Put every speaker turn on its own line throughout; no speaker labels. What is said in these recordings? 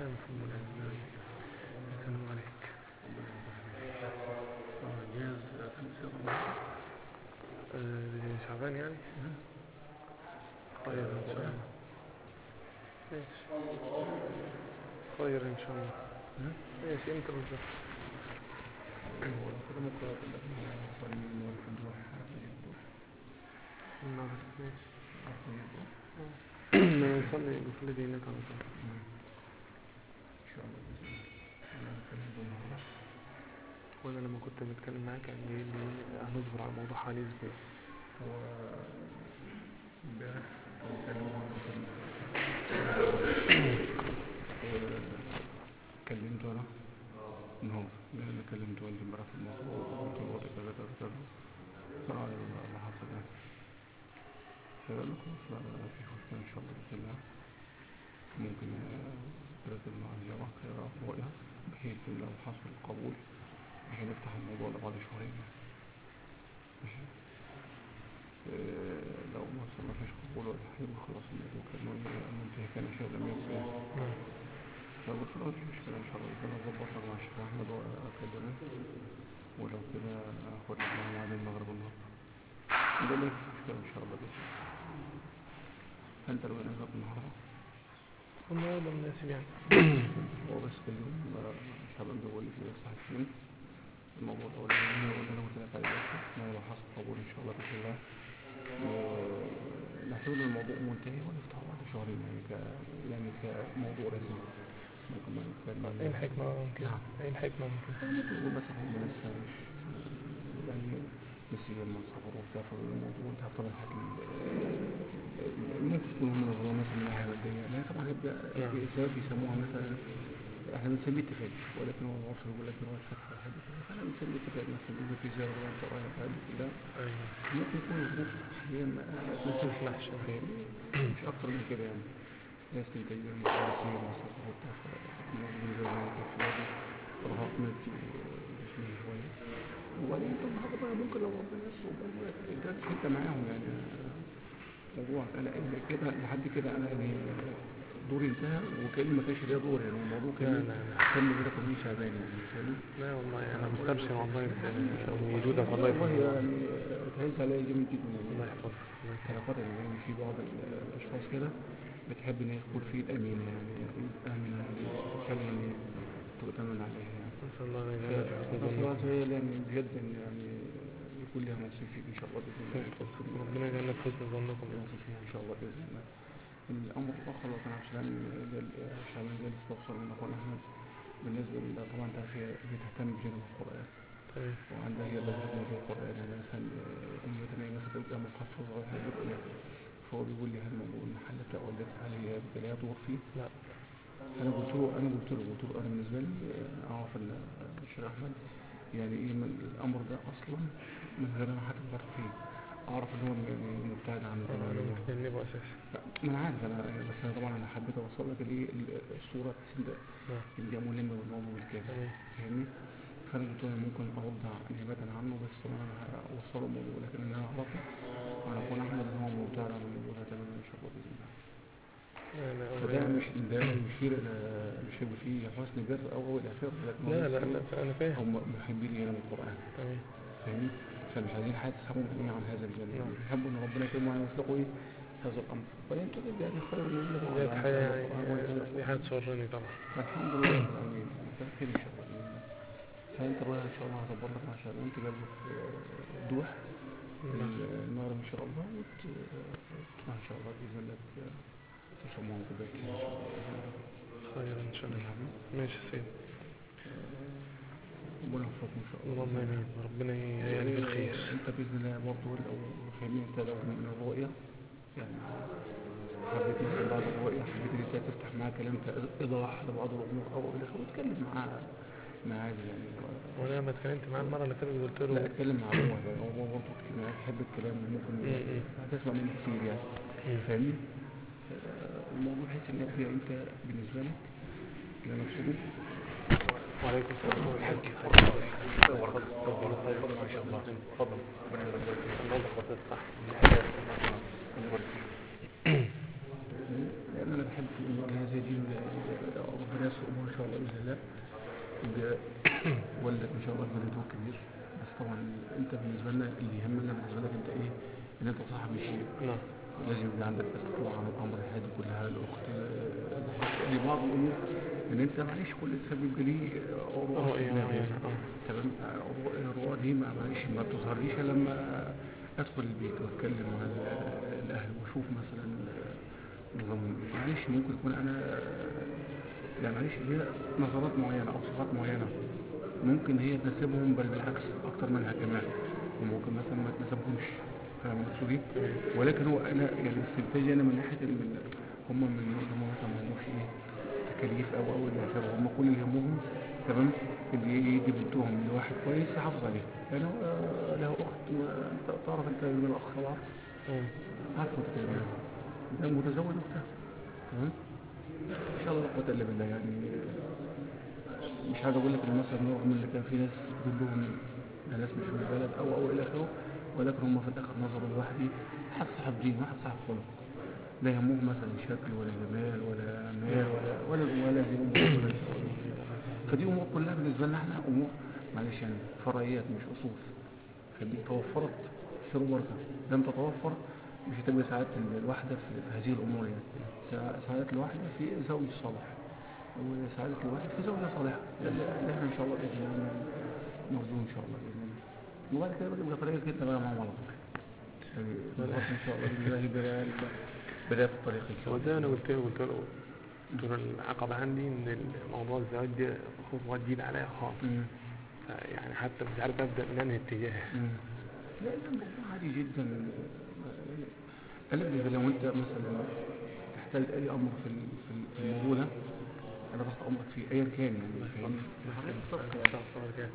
السلام الحمد لله يسلم عليك اه جاهز تنسيق آه، شعبان يعني خير ان شاء الله ماشي خير ان شاء الله ماشي انت بالظبط
كده ممكن اقول لك إن هو صلي في الروح
النهار ماشي
أخير
ما يصلي يصلي دي هناك على طول
إن شاء الله بإذن الله أنا هتكلم بالنهار
وانا لما كنت بتكلم معاك كان جاي لي هنصبر على موضوع حالي ازاي
هو امبارح كانوا بيتكلموا عن كلمته أنا النهار ده اللي كلمته والدي امبارح في الموضوع وقلت له وضع كذا كذا كذا فقال اللي حصل يعني فقال له خلاص ما فيش مشكلة إن شاء الله بإذن الله ممكن آه، ترتب مع الجامعة خيرا رؤيا بحيث إن لو حصل القبول عشان نفتح الموضوع ده بعد شهرين ماشي آه، لو ما حصل ما فيش قبول ولا حاجة خلاص الموضوع كان منتهي كان شيء لم يكن فقلت له مفيش مشكلة إن شاء الله ربنا يظبطك مع الشيخ أحمد وأكلمه ولو كده آخد لك معاه ميعاد المغرب النهاردة ده اللي مفيش مشكلة إن شاء الله بإذن الله فأنت لو نازل النهاردة
والله ده مناسب يعني
هو بس كلهم شعبان بيقول لي في صحيح فين الموضوع الأولاني هو اللي أنا قلت لك عليه دلوقتي إن هو لو حصل قبول إن شاء الله بإذن الله آه، نحسب إن الموضوع منتهي ونفتحه بعد شهرين يعني ك يعني كموضوع رسمي ممكن ما نتكلم
ايه الحكمة ممكن
نعم.
ايه الحكمة ممكن
ممكن يقول مثلا هم لسه مش يعني لسه لما سافروا وبتاع فالموضوع انت طبعا حاجة ممكن تكون هم نظروا مثلا من ناحية مادية لا طبعا يبقى
نعم.
سبب بيسموها مثلا احنا بنسميه اتفاق ولكن هو العرف بيقول لك ان هو اتفاق على حاجة كده فاحنا بنسميه اتفاق مثلا بيبقى في زيارة ولا انت رايح حاجة كده
ايوه
ممكن يكون الظروف حاليا ما ما تسمحش فاهمني مش اكتر من كده يعني ناس تنتج المخلصين والمصرف وبتاع فالموضوع زي ما كان في الوضع ارهاق نفسي وجسمي شويه وبعدين طب هذا بقى ممكن لو ربنا يسر وبقى انت انت معاهم يعني موضوع انا إن كده لحد كده انا يعني دوري انتهى وكأن ما كانش ليا دور يعني الموضوع
لا
كان
لا لا
كان كده كان شعبان يعني فاهمني
لا والله انا مستبشر والله ب- بوجودك والله
والله
في
يعني تهز عليا جامد جدا
الله
يعني
يحفظك الله يكرمك.
علاقات يعني في بعض الأشخاص كده بتحب إن هي تكون في الأمين يعني آمنة فعلا يعني تؤتمن عليها يعني
نسأل الله ان يجعلك في حسن
فنفس
ظنك
الوقت هي يعني بجد إن يعني يكون لها نصيب فيك إن شاء الله بإذن الله
يحفظك. ربنا يجعلك في حسن ظنكم
نصيب فيها إن شاء الله بإذن الله الأمر الآخر لو كان عشان عشان زي الاستفسار من أخونا أحمد بالنسبة لل- طبعا أنت عارف هي بتهتم بجانب القرآن
تمام
وعندها هي بذلت موضوع القرآن يعني مثلا أمي مثلا مثلا تبقى محفظة ولا حاجة كده فهو بيقول لي هل موضوع المحل بتاع والدتها هل هي بيبقى ليها دور فيه؟
لا
أنا قلت له أنا قلت له قلت له أنا بالنسبة لي آه، أعرف إن الشيخ أحمد يعني إيه من الأمر ده أصلا من غير أنا حتى فكرت فيه أعرف إن هو يعني مبتعد عنه
انا
تماما
متجنبه اساسا
لا، ما أنا عارف أنا بس أنا طبعا أنا حبيت أوصل لك دي الصورة بحيث إن
نعم
إن دي ملمة بالموضوع بالكامل
تمام
فاهمني؟ فانا قلت له ممكن ارد نيابه عنه بس طبعا انا هوصله الموضوع لكن اللي انا اعرفه عن اخونا احمد ان هو مبتعد عن الموضوع ده تماما ان شاء الله باذن الله
لا لا
فده
أنا-
مش ده يشير الى مش هيبقى فيه حسن بر او او الى اخره لكن هو
لا لا
بس
لا انا فاهم
هم محبين هنا من القران
تمام
فاهمني؟ فمش عايزين حد يسحبهم مني عن هذا الجانب
نعم.
يحبوا ان ربنا يكرمهم ويصدقوا ايه هذا الامر فان تجد يعني خير من الله
دي حاجة يعني دي حاجة تسرني طبعا
الحمد لله رب العالمين خير ان شاء الله بإذن الله. فانت بقى ان شاء الله هظبط لك مع شباب انت جايب لك دوح
نعم.
المغرب ان شاء الله وتروح ان شاء الله باذن الله تشرب معاهم كوبايه شاي ان شاء الله بإذن الله.
خير ان شاء الله
يعني
ماشي يا سيدي
ربنا يوفقكم ان شاء الله
اللهم
بإذن الله.
امين ربنا يعني بالخير
انت باذن الله برضه لو فاهمين انت لو من الرؤيه يعني حبيت مثلا بعد الرؤيه حبيت ان انت تفتح معاه كلام كايضاح لبعض الامور او الى اخره وتتكلم معاه معاه عادي يعني
وانا لما اتكلمت معاه المره اللي فاتت قلت له
لا اتكلم مع هو يعني هو برضه كده بيحب الكلام ممكن
م-م.
هتسمع منه كتير يعني
مم.
فاهمني آه، الموضوع بحيث ان يبقى انت بالنسبه لك اللي انا اقصده
وعليكم السلام ورحمه الله وبركاته ما شاء الله تفضل ربنا يبارك فيك الله يحفظك صح
يعني انا بحب في الامور اللي هي زي دي إن ربنا يسر امور ان شاء الله باذن الله وده والدك ان شاء الله بذنبه كبير بس طبعا انت بالنسبه لنا اللي يهمنا بالنسبه لك انت ايه ان انت صاحب الشيء
نعم
لازم يبقى عندك استطلاع عن الامر هذه كلها الاخت آه، لبعض الامور ان انت معلش كل انسان بيبقى ليه رؤى
اه
في
ايه
دماغه
معين
يعني.
اه
تمام الرؤى الرؤى دي ما معلش ما بتظهرليش إلا لما ادخل البيت واتكلم مع ال- الاهل واشوف مثلا نظام معلش ممكن يكون انا يعني معلش ليها نظرات معينه او صفات معينه ممكن هي تناسبهم بل بالعكس اكتر منها كمان وممكن مثلا ما تناسبهمش فاهم مقصودي ولكن هو انا يعني استنتاجي انا من ناحيه من هم من الناس هم مثلا ما هموش ايه تكاليف او او اللي يحسبوا هم كل اللي يهمهم تمام اللي يجي بنتهم لواحد كويس يحافظ عليه يعني هو له اخت ما- انت تعرف انت من الاخ طبعا
مم.
عارفه انت كده ده متزوج اختها تمام ان شاء الله لا قوه الا بالله يعني مش عايز اقول لك ان مثلا رغم ان كان في ناس كلهم ناس مش من البلد او او الى اخره ولكن هم في الاخر نظروا لواحد إيه؟ واحد صاحب دين واحد صاحب خلق لا يهمه مثلا شكل ولا جمال ولا مال ولا ولا ولا دي امور ولا فدي امور كلها بالنسبه لنا احنا امور معلش يعني فرعيات مش اصول فدي توفرت خير وبركه لم تتوفر مش هتبقى سعاده الواحده في في هذه الامور يعني سع- سعاده الواحده في زوج صالح وسعاده الواحد في زوجه صالحه ده اللي احنا ان شاء الله باذن الله نرجوه ان شاء الله باذن الله وبعد كده بقى يبقى طريقك انت بقى معاهم على طول يعني نظبط ان شاء الله باذن الله بدايه بدايه الطريق ان شاء
هو
الله
زي ما انا قلت له قلت له قلت له العقبة عندي ان موضوع الزواج ده خطوة جديدة عليا خالص
مم.
يعني حتى مش عارف ابدا من انهي اتجاه
مم. لا لا الموضوع عادي جدا قال لك لو انت مثلا تحتاج اي امر في ال- في ال- في الموضوع ده انا تحت امرك فيه ايا كان يعني فاهمني حاجات بالظبط يعني.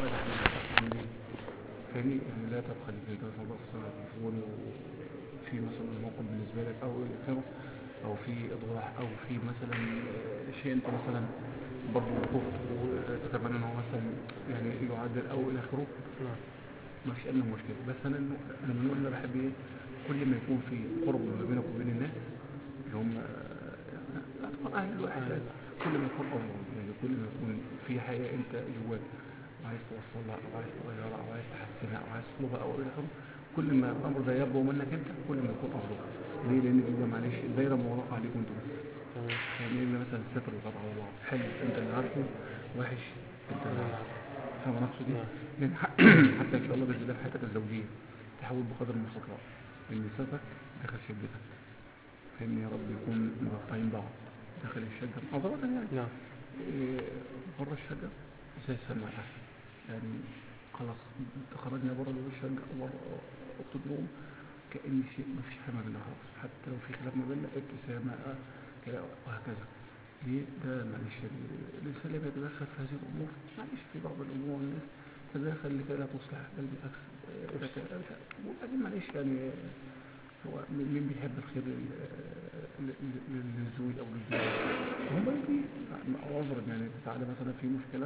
فاهمني يعني لا تبخل انت مثلا بتصل على التليفون وفي مثلا موقف بالنسبه لك او الى اخره او في اضواح او في مثلا آه، شيء انت مثلا برضه خفت وتتمنى ان هو مثلا يعني يعدل او الى اخره
نعم
ما فيش ادنى مشكله بس انا انا من النوع اللي أنا بحب ايه كل ما يكون في قرب ما بينك وبين الناس اللي هم آه، اطفال اهل الواحد يعني كل ما يكون افضل يعني كل ما يكون في حاجه انت جواك وعايز توصلها او عايز تغيرها او عايز تحسنها او عايز تطلبها او الى اخره كل ما الامر ده يبدو منك انت كل ما يكون افضل ليه لان بيبقى معلش الدايره مغلقه عليكم انتوا بس
تمام
يعني ان مثلا الستر وقطع على بعض حلو انت اللي عارفه وحش انت اللي عارفه فاهم انا اقصد ايه؟
نعم.
يعني ح- حتى ان شاء الله باذن الله في حياتك الزوجيه تحاول بقدر المستطاع ان سترك داخل شقتك فان يا رب يكون مغطين بعض داخل الشقه معذره يعني
نعم
إيه، بره الشقه زي السماء احسن يعني خلاص خرجنا بره باب الشقه او بره اوضه النوم كان شيء ما فيش حاجه ما بيننا خالص حتى لو في خلاف ما بيننا ابتسامه آه، كده وهكذا ليه ده معلش ال- الانسان اللي بيتدخل في هذه الامور معلش في بعض الامور الناس تتدخل لكي لا تصلح بل بالعكس آه، لك- لك- وبعدين معلش يعني آه، هو مين مين بيحب الخير لل- لل- لل- للزوج او للزوج هم يجي عذرا يعني تعالى مثلا في مشكله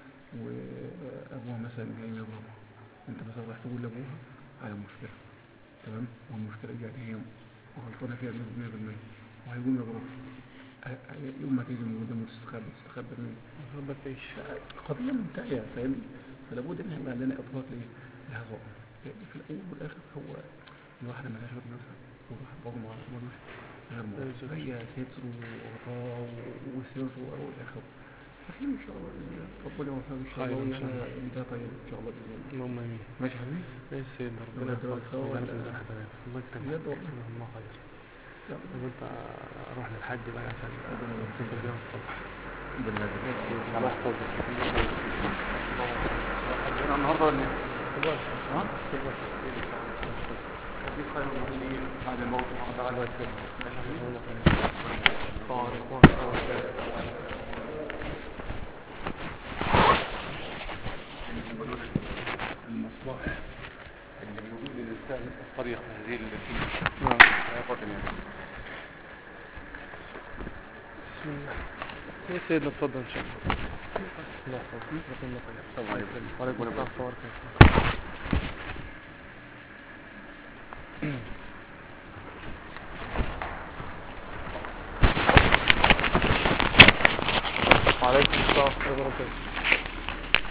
وابوها مثلا جاي يضربها انت مثلا رايح تقول لابوها على مشكله تمام والمشكله دي يعني هي غلطانه فيها 100% وهيقوم يضربها ه- ه- يوم ما تيجي من قدامه تستخبى تستخبى منه
ربك تعيش
قضية منتهية فاهمني فلابد ان يبقى عندنا اطلاق ليه لهذا الامر لان في الاول والاخر هو الواحدة مالهاش غير نفسها والواحد برضه ما ملوش غير
بالظبط.
مرة هي ستر وغطاء وسر او الى اخره فخير ان شاء الله بإذن الله. ربنا يوفقك ان شاء
خير
الله
إن شاء الله.
ويانا انتهى طيب ان شاء الله باذن الله
اللهم امين
ماشي يا حبيبي
ماشي يا سيدنا ربنا
ربنا
يحفظك
يوفقك.
ويبارك في حسناتك الله يكرمك
بجد والله.
جزاك الله خير
يلا.
طب انت اروح للحج بقى عشان
ربنا يوفقك.
تنزل بيهم الصبح
ربنا يجزاك
الله يحفظك
انا النهارده ولا ايه؟
الله
ها؟
يكرمك
أكيد خير المسلمين بعد الموت سبحانه وتعالى
الله يكرمك الله يكرمك طبعا اخوان
المصلحة اللي موجود للإنسان الطريق هذه التي
نعم
يقدم يعني
بسم الله يا سيدنا اتفضل ان شاء الله الله يحفظك جزاكم الله خير
الله يكرمك.
وعليكم
ربنا
السلام
يبارك.
ورحمه الله خير